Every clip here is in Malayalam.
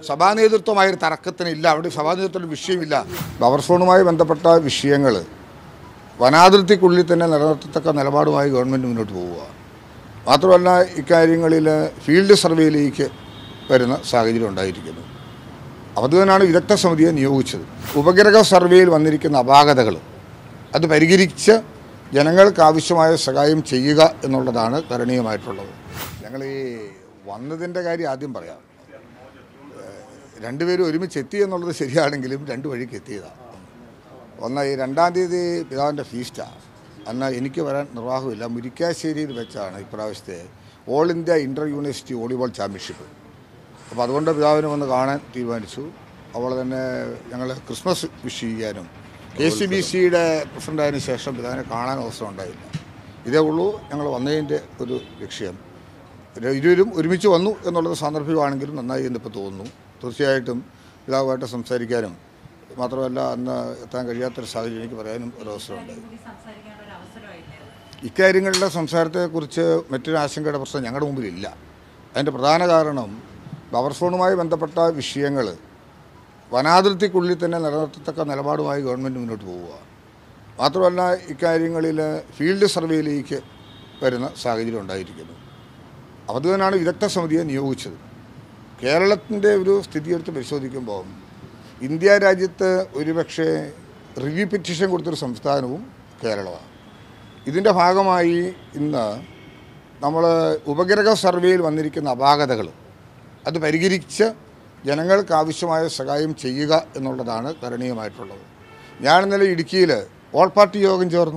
സഭാ നേതൃത്വമായ ഒരു തർക്കത്തിനില്ല അവിടെ സഭാ നേതൃത്വത്തിന് വിഷയമില്ല ബഫർ സോണുമായി ബന്ധപ്പെട്ട വിഷയങ്ങൾ വനാതിർത്തിക്കുള്ളിൽ തന്നെ നിലനിർത്തത്തക്ക നിലപാടുമായി ഗവൺമെൻറ് മുന്നോട്ട് പോവുക മാത്രമല്ല ഇക്കാര്യങ്ങളിൽ ഫീൽഡ് സർവേയിലേക്ക് വരുന്ന സാഹചര്യം ഉണ്ടായിരിക്കുന്നു അതുതന്നെയാണ് വിദഗ്ധ സമിതിയെ നിയോഗിച്ചത് ഉപഗ്രഹ സർവേയിൽ വന്നിരിക്കുന്ന അപാകതകൾ അത് പരിഹരിച്ച് ജനങ്ങൾക്ക് ആവശ്യമായ സഹായം ചെയ്യുക എന്നുള്ളതാണ് കരണീയമായിട്ടുള്ളത് ഞങ്ങൾ ഈ വന്നതിൻ്റെ കാര്യം ആദ്യം പറയാം ഏഹ് രണ്ടുപേരും ഒരുമിച്ച് എത്തി എന്നുള്ളത് ശരിയാണെങ്കിലും രണ്ട് വഴിക്ക് എത്തിയതാണ് ഒന്ന് ഈ രണ്ടാം തീയതി പിതാവിൻ്റെ ഫീസ്റ്റാണ് അന്ന് എനിക്ക് വരാൻ നിർവാഹമില്ല മുരിക്കാശ്ശേരിയിൽ വെച്ചാണ് ഇപ്രാവശ്യത്തെ all India inter university volleyball championship അപ്പോൾ അതുകൊണ്ട് പിതാവിനെ വന്ന് കാണാൻ തീരുമാനിച്ചു അതുപോലെ തന്നെ ഞങ്ങൾ ക്രിസ്മസ് വിഷ് ചെയ്യാനും കെ സി ബി സിയുടെ പ്രസിഡൻ്റായതിനു ശേഷം പിതാവിനെ കാണാൻ അവസരം ഉണ്ടായില്ല ഇതേ ഉള്ളൂ ഞങ്ങൾ വന്നതിൻ്റെ ഒരു ലക്ഷ്യം ഇരു- ഇരുവരും ഒരുമിച്ച് വന്നു എന്നുള്ളത് സാന്ദർഭികമാണെങ്കിലും നന്നായി എന്നിപ്പോൾ തോന്നുന്നു തീർച്ചയായിട്ടും പിതാവുമായിട്ട് സംസാരിക്കാനും മാത്രമല്ല അന്ന് എത്താൻ കഴിയാത്തൊരു സാഹചര്യം എനിക്ക് പറയാനും ഒരു അവസരമുണ്ടായി കൂടി സംസാരിക്കാനുള്ള ഒരു അവസരമായില്ലേ ഇക്കാര്യങ്ങളുടെ സംസാരത്തെക്കുറിച്ച് മറ്റൊരു ആശങ്കയുടെ പ്രശ്നം ഞങ്ങളുടെ മുമ്പിലില്ല അതിൻ്റെ പ്രധാന കാരണം ബഫർ സോണുമായി ബന്ധപ്പെട്ട വിഷയങ്ങൾ വനാതിർത്തിക്കുള്ളിൽ തന്നെ നിലനിർത്തത്തക്ക നിലപാടുമായി ഗവൺമെൻറ് മുന്നോട്ട് പോവുക മാത്രമല്ല ഇക്കാര്യങ്ങളിൽ ഫീൽഡ് സർവേയിലേക്ക് വരുന്ന സാഹചര്യം ഉണ്ടായിരിക്കുന്നു അതുതന്നെയാണ് വിദഗ്ധ സമിതിയെ നിയോഗിച്ചത് കേരളത്തിൻ്റെ ഒരു സ്ഥിതി എടുത്ത് പരിശോധിക്കുമ്പോൾ ഇന്ത്യ രാജ്യത്ത് ഒരുപക്ഷെ റിവ്യൂ പെറ്റീഷൻ കൊടുത്തൊരു സംസ്ഥാനവും കേരളമാണ് ഇതിൻ്റെ ഭാഗമായി ഇന്ന് നമ്മൾ ഉപഗ്രഹ സർവേയിൽ വന്നിരിക്കുന്ന അപാകതകൾ അത് പരിഹരിച്ച് ജനങ്ങൾക്ക് ആവശ്യമായ സഹായം ചെയ്യുക എന്നുള്ളതാണ് കരണീയമായിട്ടുള്ളത് ഞാൻ ഇന്നലെ ഇടുക്കിയിൽ ഓൾ പാർട്ടി യോഗം ചേർന്നു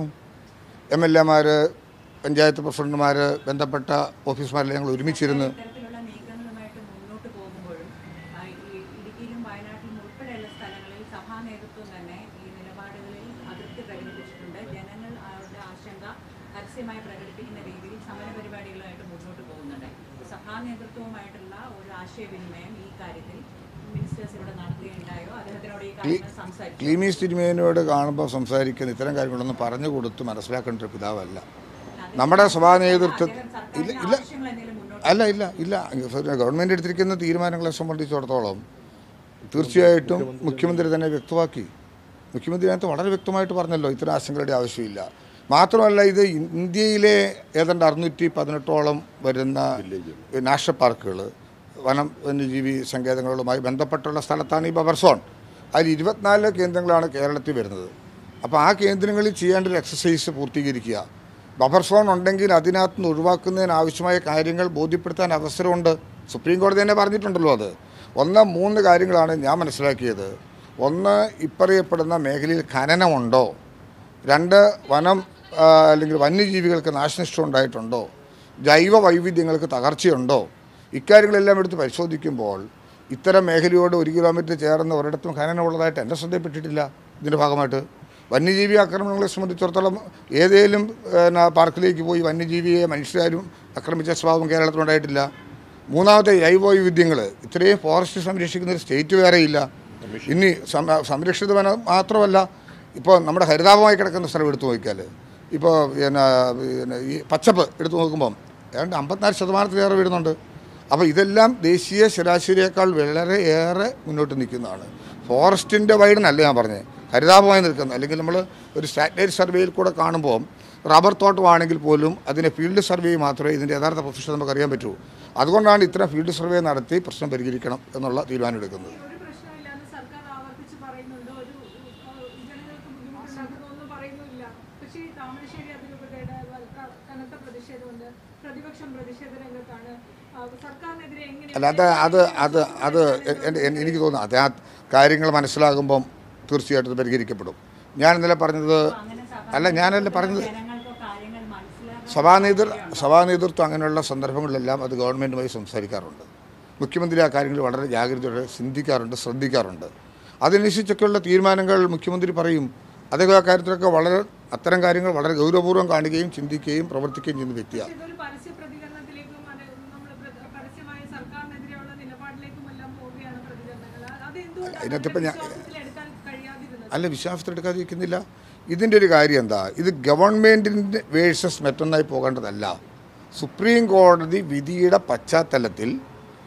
എം എൽ എമാർ പഞ്ചായത്ത് പ്രസിഡന്റുമാർ ബന്ധപ്പെട്ട ഓഫീസർമാരെല്ലാം ഞങ്ങൾ ഒരുമിച്ചിരുന്ന് ഇത്തരത്തിലുള്ള നീക്കങ്ങളുമായിട്ട് മുന്നോട്ട് പോകുമ്പോഴും ആ, ഈ ഇടുക്കിയിലും വയനാട്ടിലും ഉൾപ്പെടെയുള്ള സ്ഥലങ്ങളിൽ സഭാ നേതൃത്വം തന്നെ ഈ നിലപാടുകളിൽ അതൃപ്തി പ്രകടിപ്പിച്ചിട്ടുണ്ട് ജനങ്ങൾ അവരുടെ ആശങ്ക പരസ്യമായി പ്രകടിപ്പിക്കുന്ന രീതിയിൽ സമര പരിപാടികളുമായിട്ട് മുന്നോട്ട് പോകുന്നുണ്ട് സഭാ നേതൃത്വവുമായിട്ടുള്ള ഒരു ആശയവിനിമയം ഈ കാര്യത്തിൽ മിനിസ്റ്റേഴ്സ് ഇവിടെ നടത്തുകയുണ്ടായോ അദ്ദേഹത്തിനോട് ഈ കാര്യങ്ങൾ സംസാരിച്ചു ക്ലീമീസ് തിരുമേനോട് കാണുമ്പോൾ സംസാരിക്കുന്ന ഇത്തരം കാര്യങ്ങളൊന്നും പറഞ്ഞു കൊടുത്ത് മനസ്സിലാക്കേണ്ട ഒരു പിതാവല്ല നമ്മുടെ സഭാ നേതൃത്വം ഇല്ല ഇല്ല ആവശ്യങ്ങൾ എന്തെങ്കിലും മുന്നോട്ട് അല്ല ഇല്ല ഇല്ല ഗവൺമെൻറ് എടുത്തിരിക്കുന്ന തീരുമാനങ്ങളെ സംബന്ധിച്ചിടത്തോളം തീർച്ചയായിട്ടും മുഖ്യമന്ത്രി തന്നെ വ്യക്തമാക്കി മുഖ്യമന്ത്രി അതിനകത്ത് വളരെ വ്യക്തമായിട്ട് പറഞ്ഞല്ലോ ഇത്തരം ആശങ്കകളുടെ ആവശ്യമില്ല മാത്രമല്ല ഇത് ഇന്ത്യയിലെ ഏതാണ്ട് അറുന്നൂറ്റി പതിനെട്ടോളം വരുന്ന നാഷണൽ പാർക്കുകൾ വനം വന്യജീവി സങ്കേതങ്ങളുമായി ബന്ധപ്പെട്ടുള്ള സ്ഥലത്താണ് ഈ ബഫർ സോൺ അതിൽ ഇരുപത്തിനാല് കേന്ദ്രങ്ങളാണ് കേരളത്തിൽ വരുന്നത് അപ്പോൾ ആ കേന്ദ്രങ്ങളിൽ ചെയ്യേണ്ട ഒരു എക്സസൈസ് പൂർത്തീകരിക്കുക ബഫർ സോൺ ഉണ്ടെങ്കിൽ അതിനകത്ത് നിന്ന് ഒഴിവാക്കുന്നതിന് ആവശ്യമായ കാര്യങ്ങൾ ബോധ്യപ്പെടുത്താൻ അവസരമുണ്ട് സുപ്രീം കോടതി തന്നെ പറഞ്ഞിട്ടുണ്ടല്ലോ അത് ഒന്ന് മൂന്ന് കാര്യങ്ങളാണ് ഞാൻ മനസ്സിലാക്കിയത് ഒന്ന് ഇപ്പറയപ്പെടുന്ന മേഖലയിൽ ഖനനമുണ്ടോ രണ്ട് വനം ആ, അല്ലെങ്കിൽ വന്യജീവികൾക്ക് നാശനഷ്ടം ഉണ്ടായിട്ടുണ്ടോ ജൈവ വൈവിധ്യങ്ങൾക്ക് തകർച്ചയുണ്ടോ ഇക്കാര്യങ്ങളെല്ലാം എടുത്ത് പരിശോധിക്കുമ്പോൾ ഇത്തരം മേഖലയോട് ഒരു കിലോമീറ്റർ ചേർന്ന് ഒരിടത്തും ഖനനമുള്ളതായിട്ട് എൻ്റെ ശ്രദ്ധയിൽപ്പെട്ടിട്ടില്ല ഇതിൻ്റെ ഭാഗമായിട്ട് വന്യജീവി ആക്രമണങ്ങളെ സംബന്ധിച്ചിടത്തോളം ഏതേലും പിന്നെ, പാർക്കിലേക്ക് പോയി വന്യജീവിയെ മനുഷ്യരാരും ആക്രമിച്ച സ്വഭാവം കേരളത്തിലുണ്ടായിട്ടില്ല മൂന്നാമത്തെ ജൈവ വൈവിധ്യങ്ങൾ ഇത്രയും ഫോറസ്റ്റ് സംരക്ഷിക്കുന്ന ഒരു സ്റ്റേറ്റ് വേറെയില്ല ഇനി സം- സംരക്ഷിത വനം മാത്രമല്ല ഇപ്പോൾ നമ്മുടെ ഹരിതാപമായി കിടക്കുന്ന സ്ഥലം എടുത്തു നോക്കിയാൽ ഇപ്പോൾ പിന്നെ പിന്നെ ഈ പച്ചപ്പ് എടുത്തു നോക്കുമ്പം ഏതാണ്ട് അമ്പത്തിനാല് ശതമാനത്തിലേറെ വരുന്നുണ്ട് അപ്പോൾ ഇതെല്ലാം ദേശീയ ശരാശരിയേക്കാൾ വളരെ ഏറെ മുന്നോട്ട് നിൽക്കുന്നതാണ് ഫോറസ്റ്റിൻ്റെ വൈഡനല്ല ഞാൻ പറഞ്ഞത് ഹരിതാപമായി നിൽക്കുന്നത് അല്ലെങ്കിൽ നമ്മൾ ഒരു സാറ്റലൈറ്റ് സർവേയിൽ കൂടെ കാണുമ്പോൾ റബ്ബർ തോട്ടമാണെങ്കിൽ പോലും അതിൻ്റെ ഫീൽഡ് സർവേ മാത്രമേ ഇതിൻ്റെ യഥാർത്ഥ പൊസിഷൻ നമുക്ക് അറിയാൻ പറ്റൂ അതുകൊണ്ടാണ് ഇത്തരം ഫീൽഡ് സർവേ നടത്തി പ്രശ്നം പരിഹരിക്കണം എന്നുള്ള തീരുമാനം എടുക്കുന്നത് ഒരു പ്രശ്നമില്ലാന്ന് സർക്കാർ ആവർത്തിച്ച് പറയുന്നുണ്ട് ഒരു ഏഹ്, ജനങ്ങൾക്ക് ബുദ്ധിമുട്ടുണ്ടാക്കുന്നൊന്നും പറയുന്നില്ല പക്ഷേ ഈ താമരശ്ശേരി അതിരൂപതയുടെ വൽക്ക- കനത്ത പ്രതിഷേധമുണ്ട് പ്രതിപക്ഷം പ്രതിഷേധ രംഗത്താണ് ആ, സർക്കാരിനെതിരെ എങ്ങനെ അല്ല അത് അത് അത് അത് എ- എ- എ- എനിക്ക് തോന്നുന്നു അത് ആ കാര്യങ്ങൾ മനസ്സിലാകുമ്പം തീർച്ചയായിട്ടും അത് പരിഹരിക്കപ്പെടും ഞാൻ ഇന്നലെ പറഞ്ഞത് അങ്ങനെ സഭാ അല്ല ഞാനല്ല പറഞ്ഞത് ജനങ്ങൾക്ക് കാര്യങ്ങൾ മനസ്സിലാക്കാൻ സഭാ നേതൃ സഭാ നേതൃത്വം അങ്ങനെയുള്ള സന്ദർഭങ്ങളിലെല്ലാം അത് ഗവൺമെൻറ്റുമായി സംസാരിക്കാറുണ്ട് മുഖ്യമന്ത്രി ആ കാര്യങ്ങൾ വളരെ ജാഗ്രതയോടെ ചിന്തിക്കാറുണ്ട് ശ്രദ്ധിക്കാറുണ്ട് അതനുസരിച്ചൊക്കെയുള്ള തീരുമാനങ്ങൾ മുഖ്യമന്ത്രി പറയും അദ്ദേഹം ആ കാര്യത്തിലൊക്കെ വളരെ അത്തരം കാര്യങ്ങൾ വളരെ ഗൗരവപൂർവ്വം കാണുകയും ചിന്തിക്കുകയും പ്രവർത്തിക്കുകയും ചെയ്യുന്ന വ്യക്തിയാണ് ഇതൊരു പരസ്യ പ്രതികരണത്തിലേക്കും നമ്മൾ പരസ്യമായ സർക്കാരിനെതിരെയുള്ള നിലപാടിലേക്കും എല്ലാം പോവുകയാണ് പ്രതികരണങ്ങൾ അത് എന്തുകൊണ്ടാണ് അതിനകത്തിപ്പോൾ ഞാൻ വിശ്വാസത്തിലെടുക്കാൻ കഴിയാതിരുന്നത് അല്ല വിശ്വാസത്തിലെടുക്കാതിരിക്കുന്നില്ല ഇതിൻ്റെ ഒരു കാര്യം എന്താ ഇത് ഗവൺമെൻറ്റിൻ്റെ വേഴ്സസ് മറ്റൊന്നായി പോകേണ്ടതല്ല സുപ്രീം കോടതി വിധിയുടെ പശ്ചാത്തലത്തിൽ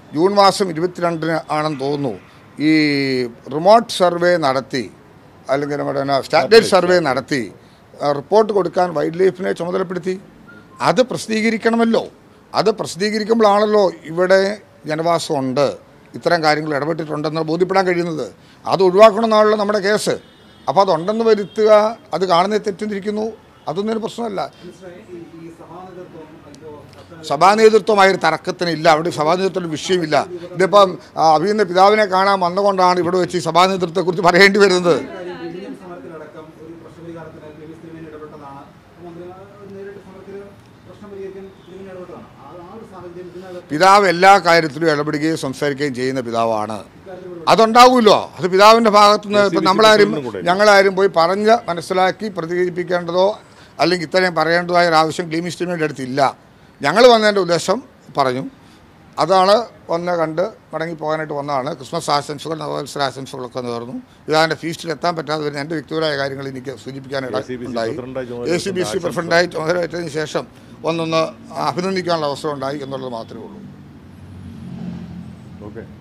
ജൂൺ മാസം ഇരുപത്തിരണ്ടിന് ആണെന്ന് തോന്നുന്നു ഈ റിമോട്ട് സർവേ നടത്തി അല്ലെങ്കിൽ നമ്മുടെ എന്നാ സ്റ്റാൻഡേർഡ് സർവേ നടത്തി ആ, റിപ്പോർട്ട് കൊടുക്കാൻ വൈൽഡ് ലൈഫിനെ ചുമതലപ്പെടുത്തി അത് പ്രസിദ്ധീകരിക്കണമല്ലോ അത് പ്രസിദ്ധീകരിക്കുമ്പോഴാണല്ലോ ഇവിടെ ജനവാസമുണ്ട് ഇത്തരം കാര്യങ്ങൾ ഇടപെട്ടിട്ടുണ്ടെന്ന് ബോധ്യപ്പെടാൻ കഴിയുന്നത് അത് ഒഴിവാക്കണമെന്നാണല്ലോ നമ്മുടെ കേസ് അപ്പോൾ അതുണ്ടെന്ന് വരുത്തുക അത് കാണുന്നത് തെറ്റിദ്ധരിക്കുന്നു അതൊന്നും ഒരു പ്രശ്നമല്ല സഭാ നേതൃത്വമായ ഒരു തർക്കത്തിനില്ല അവിടെ സഭാ നേതൃത്വത്തിന് വിഷയമില്ല ഇതിപ്പം ആ, അഭിയുന്ന പിതാവിനെ കാണാൻ വന്നുകൊണ്ടാണ് ഇവിടെ വെച്ച് ഈ സഭാ നേതൃത്വത്തെക്കുറിച്ച് പറയേണ്ടി വരുന്നത് വിഴിഞ്ഞം സമരത്തിലടക്കം ഒരു പ്രശ്നപരിഹാരത്തിന് ക്ലിമിസ് തിരുമേനി ഇടപെട്ടതാണ് മന്ത്രി നേരിട്ട് സമരത്തിൽ പ്രശ്നം പരിഹരിക്കാൻ തിരുമേനി ഇടപെട്ടതാണ് ആ ആ ഒരു സാഹചര്യം ഇതിനകത്ത് പിതാവ് എല്ലാ കാര്യത്തിലും ഇടപെടുകയും സംസാരിക്കുകയും ചെയ്യുന്ന പിതാവാണ് അതുണ്ടാവുമല്ലോ അത് പിതാവിൻ്റെ ഭാഗത്തു നിന്ന് ഇപ്പം നമ്മളാരും ഞങ്ങളാരും പോയി പറഞ്ഞ് മനസ്സിലാക്കി പ്രതികരിപ്പിക്കേണ്ടതോ അല്ലെങ്കിൽ ഇത്രയും പറയേണ്ടതായ ഒരു ആവശ്യം ക്ലീമിസ്റ്റിമിയുടെ അടുത്തില്ല ഞങ്ങൾ വന്നതിൻ്റെ ഉദ്ദേശം പറഞ്ഞു അതാണ് വന്ന് കണ്ട് മടങ്ങി പോകാനായിട്ട് വന്നതാണ് ക്രിസ്മസ് ആശംസകൾ നവവത്സര ആശംസകളൊക്കെ നേർന്നു പിതാവിൻ്റെ ഫീസ്റ്റിൽ എത്താൻ പറ്റാതെ വരുന്ന എൻ്റെ വ്യക്തിപരമായ കാര്യങ്ങൾ എനിക്ക് സൂചിപ്പിക്കാനിട ACBC ഉണ്ടായി പ്രസിഡന്റായി ചുമതല എ സി ബി സി പ്രസിഡൻ്റായി ചുമതലയേറ്റതിന് ശേഷം ഒന്നൊന്ന് അഭിനന്ദിക്കാനുള്ള അവസരം ഉണ്ടായി എന്നുള്ളത് മാത്രമേ ഉള്ളൂ ഓക്കെ